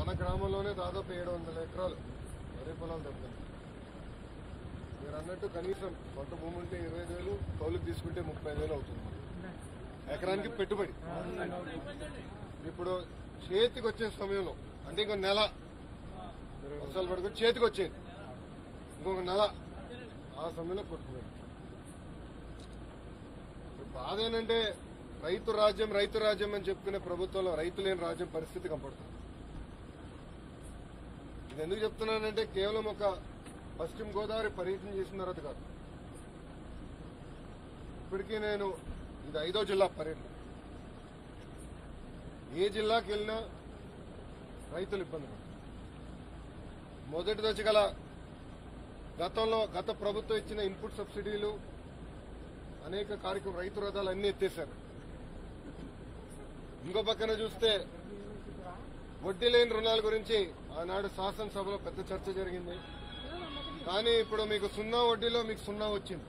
మన గ్రామంలోనే దాదాపు ఏడు వందల ఎకరాలు వరి పొలాలు దెబ్బతిన్నాయి మీరు అన్నట్టు కనీసం కొంత భూమి ఉంటే ఇరవై ఐదు వేలు కౌలుకి తీసుకుంటే ముప్పై ఐదు వేలు అవుతుంది ఎకరానికి పెట్టుబడి ఇప్పుడు చేతికి వచ్చే సమయంలో అంటే ఇంకో నెల వర్షాలు పడుకొని చేతికి వచ్చేది ఇంకొక నెల ఆ సమయంలో కొట్టుకుపోయింది ఇప్పుడు బాధ ఏంటంటే రైతు రాజ్యం రైతు రాజ్యం అని చెప్పుకునే ప్రభుత్వంలో రైతు లేని రాజ్యం పరిస్థితి కనపడుతుంది ఇది ఎందుకు చెప్తున్నానంటే కేవలం ఒక పశ్చిమ గోదావరి పర్యటన చేసిన తర్వాత కాదు ఇప్పటికీ నేను ఇది ఐదో జిల్లా పర్యటన ఏ జిల్లాకి వెళ్ళినా రైతులు ఇబ్బంది పడుతున్నారు మొదటి దశ గల గతంలో గత ప్రభుత్వం ఇచ్చిన ఇన్పుట్ సబ్సిడీలు అనేక కార్యక్రమం రైతు రథాలు అన్ని ఎత్తేశారు ఇంకో పక్కన చూస్తే వడ్డీ లేని రుణాల గురించి ఆనాడు శాసనసభలో పెద్ద చర్చ జరిగింది కానీ ఇప్పుడు మీకు సున్నా వడ్డీలో మీకు సున్నా వచ్చింది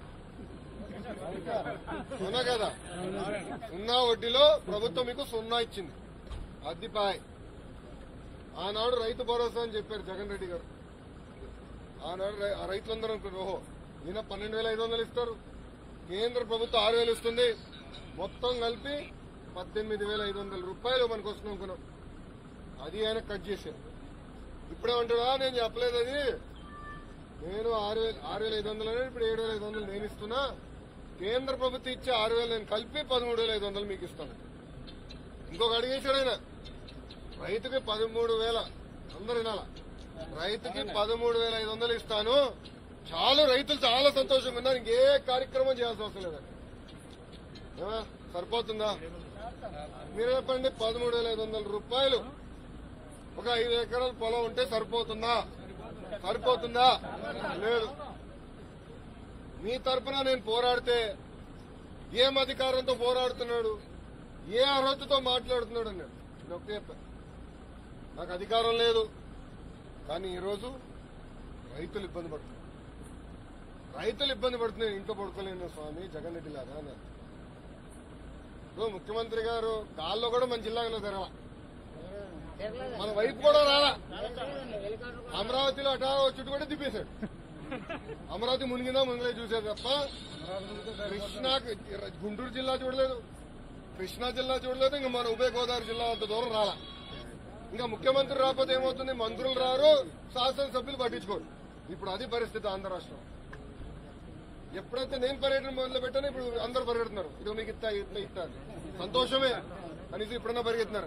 అవునా కదా సున్నా వడ్డీలో ప్రభుత్వం మీకు సున్నా ఇచ్చింది అద్దిపాయ్ ఆనాడు రైతు భరోసా అని చెప్పారు జగన్ రెడ్డి గారు ఆనాడు రై- ఆ రైతులందరూ అనుకున్నారు ఓహో ఈయన పన్నెండు వేల ఐదు వందలు ఇస్తారు కేంద్ర ప్రభుత్వం ఆరు వేలు ఇస్తుంది మొత్తం కలిపి పద్దెనిమిది వేల ఐదు వందల రూపాయలు మనకు వస్తుంది అనుకున్నాం అది ఆయన కట్ చేశారు ఇప్పుడేమంటాడా నేను చెప్పలేదు అది నేను ఆరు వేల ఆరు వేల ఐదు వందలు అనేది ఇప్పుడు ఏడు వేల ఐదు వందలు నేను ఇస్తున్నా కేంద్ర ప్రభుత్వం ఇచ్చే ఆరు వేలు నేను కలిపి పదమూడు వేల ఐదు వందలు మీకు ఇస్తాను ఇంకొక అడిగేశాడు ఆయన రైతుకి పదమూడు వేల అందరు వినాల రైతుకి పదమూడు వేల ఐదు వందలు ఇస్తాను చాలా రైతులు చాలా సంతోషంగా ఉన్నారు ఇంకే కార్యక్రమం చేయాల్సిన అవసరం లేదండి ఏమా సరిపోతుందా మీరే చెప్పండి పదమూడు వేల ఐదు వందల రూపాయలు ఒక ఐదు ఎకరాల పొలం ఉంటే సరిపోతుందా సరిపోతుందా లేదు మీ తరపున నేను పోరాడితే ఏం అధికారంతో పోరాడుతున్నాడు ఏ అర్హతతో మాట్లాడుతున్నాడు అన్నాడు నేను ఒకటే చెప్పాను నాకు అధికారం లేదు కానీ ఈరోజు రైతులు ఇబ్బంది పడుతున్నారు రైతులు ఇబ్బంది పడుతున్నాయి ఇంట్లో పడుకోలేను స్వామి జగన్ రెడ్డి లాగా అన్నారు ఇప్పుడు ముఖ్యమంత్రి గారు గాల్లో కూడా మన జిల్లాలో తెరవ మన వైపు కూడా రాలా అమరావతిలో అటా చుట్టూ కూడా తిప్పేశాడు అమరావతి మునిగిందా మునిగలే చూసేది తప్ప కృష్ణా గుంటూరు జిల్లా చూడలేదు కృష్ణా జిల్లా చూడలేదు ఇంకా మన ఉభయ గోదావరి జిల్లా అంత దూరం రాలా ఇంకా ముఖ్యమంత్రి రాకపోతే ఏమవుతుంది మంత్రులు రారు శాసనసభ్యులు పట్టించుకోరు ఇప్పుడు అది పరిస్థితి ఆంధ్ర రాష్ట్రం ఎప్పుడైతే నేను పర్యటన మొదలు పెట్టానో ఇప్పుడు అందరూ పరిగెడుతున్నారు ఇది మీకు ఇస్తా ఇట్లా ఇస్తా అని. సంతోషమే కనీసం ఇప్పుడన్నా పరిగెత్తున్నారు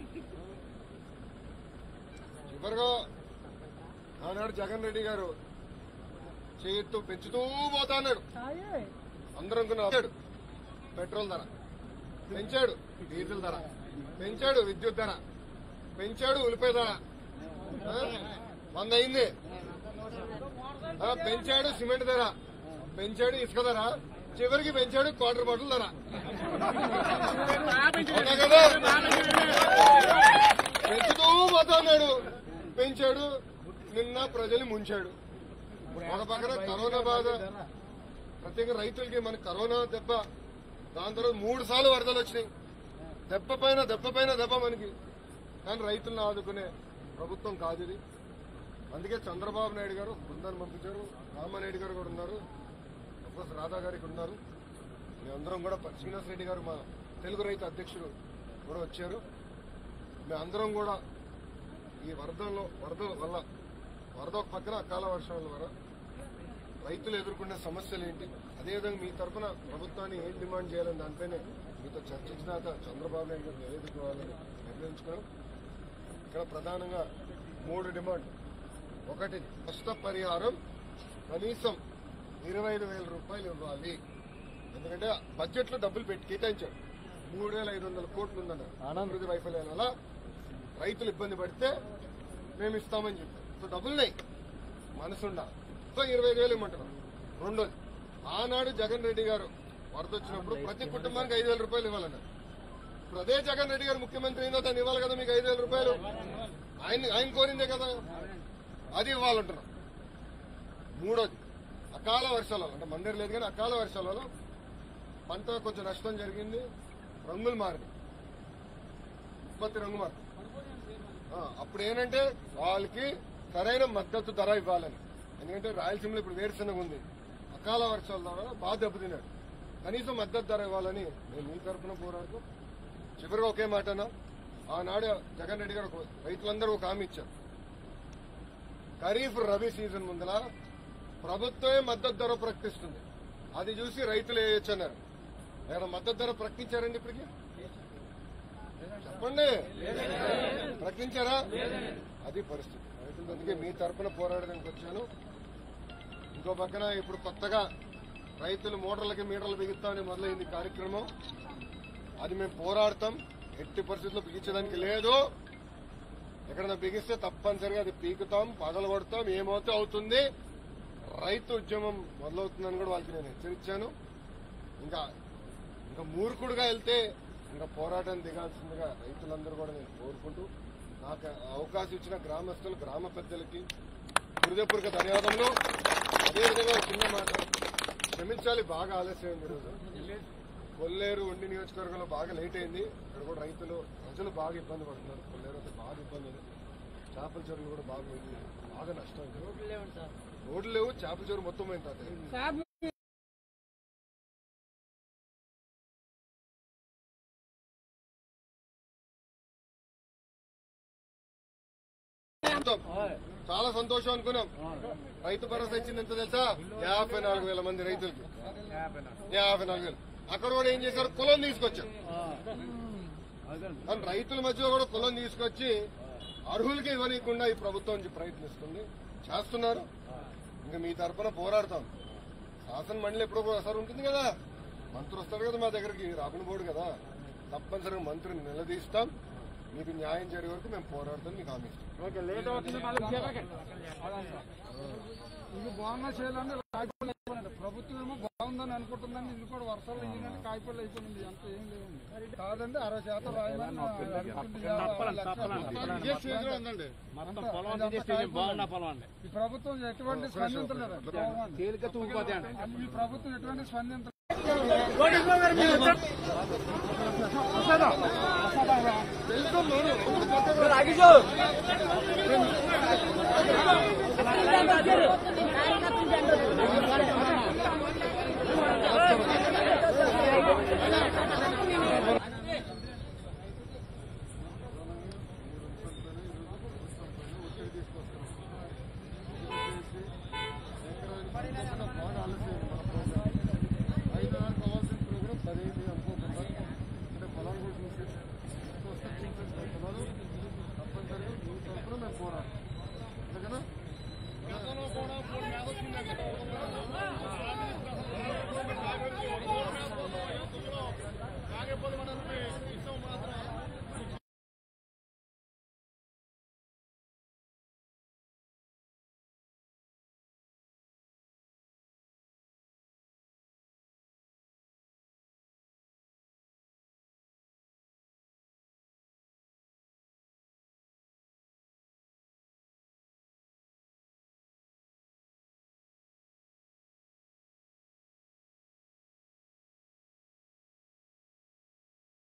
చివరిగా ఆనాడు జగన్ రెడ్డి గారు చేయిత్తు పెంచుతూ పోతా అన్నాడు అందరం అనుకున్నాడు పెట్రోల్ ధర పెంచాడు డీజిల్ ధర పెంచాడు విద్యుత్ ధర పెంచాడు ఉల్లిపాయ ధర ఆ? వంద అయింది ఆ, పెంచాడు సిమెంట్ ధర పెంచాడు ఇసుక ధర చివరికి పెంచాడు క్వార్టర్ బాటిల్ ధర అవునా కదా పెంచుతూ పోతున్నాడు పెంచాడు నిన్న ప్రజల్ని ముంచాడు ఒక పక్కన కరోనా బాధ ప్రత్యేకంగా రైతులకి మన కరోనా దెబ్బ దాని తర్వాత మూడు సార్లు వరదలు వచ్చినాయి దెబ్బ పైన దెబ్బ పైన దెబ్బ మనకి కానీ రైతులను ఆదుకునే ప్రభుత్వం కాదు ఇది అందుకే చంద్రబాబు నాయుడు గారు బృందాన్ని పంపించారు రామానాయుడు గారు కూడా ఉన్నారు ప్రొఫెసర్ రాధా గారు ఇక్కడ ఉన్నారు మేమందరం కూడా శ్రీనివాస్ రెడ్డి గారు మా తెలుగు రైతు అధ్యక్షుడు కూడా వచ్చారు మేమందరం కూడా ఈ వరదల్లో వరద వల్ల వరద ఒక పక్కన అకాల వర్షాల వల్ల రైతులు ఎదుర్కొనే సమస్యలు ఏంటి అదేవిధంగా మీ తరఫున ప్రభుత్వాన్ని ఏం డిమాండ్ చేయాలని దానిపైనే మీతో చర్చించినాక చంద్రబాబు నాయుడు గారు నివేదికోవాలని నిర్ణయించుకున్నాం ఇక్కడ ప్రధానంగా మూడు డిమాండ్ ఒకటి నష్ట పరిహారం కనీసం ఇరవై ఐదు వేల రూపాయలు ఇవ్వాలి ఎందుకంటే బడ్జెట్ లో డబ్బులు పెట్టి కేటాయించారు మూడు వేల ఐదు వందల కోట్లు ఉందన్నారు అనాభివృద్ధి వైఫల్యాల వల్ల రైతులు ఇబ్బంది పడితే మేము ఇస్తామని చెప్పారు సో డబ్బులు లేవు మనసుండా సో ఇరవై ఐదు వేలు ఇమ్మంటున్నాం రెండోది ఆనాడు జగన్ రెడ్డి గారు వరద వచ్చినప్పుడు ప్రతి కుటుంబానికి ఐదు వేల రూపాయలు ఇవ్వాలన్నారు ఇప్పుడు అదే జగన్ రెడ్డి గారు ముఖ్యమంత్రి అయినా దాన్ని ఇవ్వాలి కదా మీకు ఐదు వేల రూపాయలు ఆయన ఆయన కోరిందే కదా అది ఇవ్వాలంటున్నాం మూడోది అకాల వర్షాలలో అంటే మందిర్ లేదు కానీ అకాల వర్షాలలో పంట కొంచెం నష్టం జరిగింది రంగులు మారింది ఉత్పత్తి రంగు మారింది ఆ, అప్పుడు ఏంటంటే వాళ్ళకి సరైన మద్దతు ధర ఇవ్వాలని ఎందుకంటే రాయలసీమలో ఇప్పుడు వేరుశనగ ఉంది అకాల వర్షాల ద్వారా బాగా దెబ్బతిన్నాడు కనీసం మద్దతు ధర ఇవ్వాలని మేము మీ తరఫున పోరాడుతూ చివరిగా ఒకే మాట అన్నా ఆనాడు జగన్ రెడ్డి గారు ఒక- రైతులందరూ ఒక హామీ ఇచ్చారు ఖరీఫ్ రబీ సీజన్ ముందల ప్రభుత్వమే మద్దతు ధర ప్రకటిస్తుంది అది చూసి రైతులు వేయొచ్చు అన్నారు ఏమైనా మద్దతు ధర ప్రకటించారండి ఇప్పటికి చెప్పండి ప్రకటించారా అది పరిస్థితి రైతులు అందుకే మీ తరపున పోరాడడానికి వచ్చాను ఇంకో పక్కన ఇప్పుడు కొత్తగా రైతులు మోటార్లకి మీటర్లు బిగిస్తామని మొదలైంది కార్యక్రమం అది మేము పోరాడతాం ఎట్టి పరిస్థితుల్లో బిగించడానికి లేదు ఎక్కడైనా బిగిస్తే తప్పనిసరిగా అది పీకుతాం పగలు కొడతాం ఏమవుతే అవుతుంది రైతు ఉద్యమం మొదలవుతుందని కూడా వాళ్ళకి నేను హెచ్చరించాను ఇంకా ఇంకా మూర్ఖుడుగా వెళ్తే ఇంకా పోరాటం దిగాల్సిందిగా రైతులందరూ కూడా నేను కోరుకుంటూ నాకు అవకాశం ఇచ్చిన గ్రామస్తులు గ్రామ పెద్దలకి హృదయపూర్వక ధన్యవాదములు అదేవిధంగా ఒక చిన్న మాట క్షమించాలి బాగా ఆలస్యమైంది ఈరోజు కొల్లేరు ఉండి నియోజకవర్గంలో బాగా లేట్ అయింది ఇక్కడ కూడా రైతులు ప్రజలు బాగా ఇబ్బంది పడుతున్నారు కొల్లేరు అయితే బాగా ఇబ్బంది ఉంది చేపల చెరువులు కూడా బాగా పోయింది బాగా నష్టం అయింది రోడ్లు లేవు చేపల చెరువు మొత్తం పోయింది తాతయ్య మొత్తం. చాలా సంతోషం అనుకున్నాం రైతు భరోసా ఇచ్చింది ఎంత తెలుసా యాభై నాలుగు వేల మంది రైతులకి యాభై నాలుగు వేలు అక్కడ కూడా ఏం చేశారు కులం తీసుకొచ్చారు కానీ రైతుల మధ్యలో కూడా కులం తీసుకొచ్చి అర్హులకి ఇవ్వనీయకుండా ఈ ప్రభుత్వం ప్రయత్నిస్తుంది చేస్తున్నారు ఇంకా మీ తరపున పోరాడతాం శాసన మండలి ఎప్పుడో ఒకసారి ఉంటుంది కదా మంత్రి వస్తాడు కదా మా దగ్గరికి రాకుండా పోడు కదా తప్పనిసరిగా మంత్రిని నిలదీస్తాం మీకు న్యాయం జరిగే వరకు మేము పోరాడతాం మీకు హామీ ఇస్తాం ఇది బాగున్నా చేయాలంటే కాయపళ్ళు అయిపోయినాయి ప్రభుత్వం ఏమో బాగుందని అనుకుంటుందండి ఇది కూడా వర్షాలు అయ్యిందంటే కాయపళ్ళు అయిపోయింది అంత ఏం లేదండి కాదండి అరవై శాతం రాయమని అడుగుతుంది. ఇదే స్టేజ్ లో ఉందండి అంతా- అదంతా కాయపళ్ళు. ఈ ప్రభుత్వం ఎటువంటి స్పందించలేదు తేలిక తూగిపోతాయి అంట ఈ ప్రభుత్వం ఎటువంటి స్పందించలేదు అయినా కావాల్సిన ప్రోగ్రాం పదిహేను అనుకోకుండా అంటే పొలాలు కూడా చూసి పొలాలు తప్పనిసరిగా మీ తరఫున మేము పోరాడు అంతేనా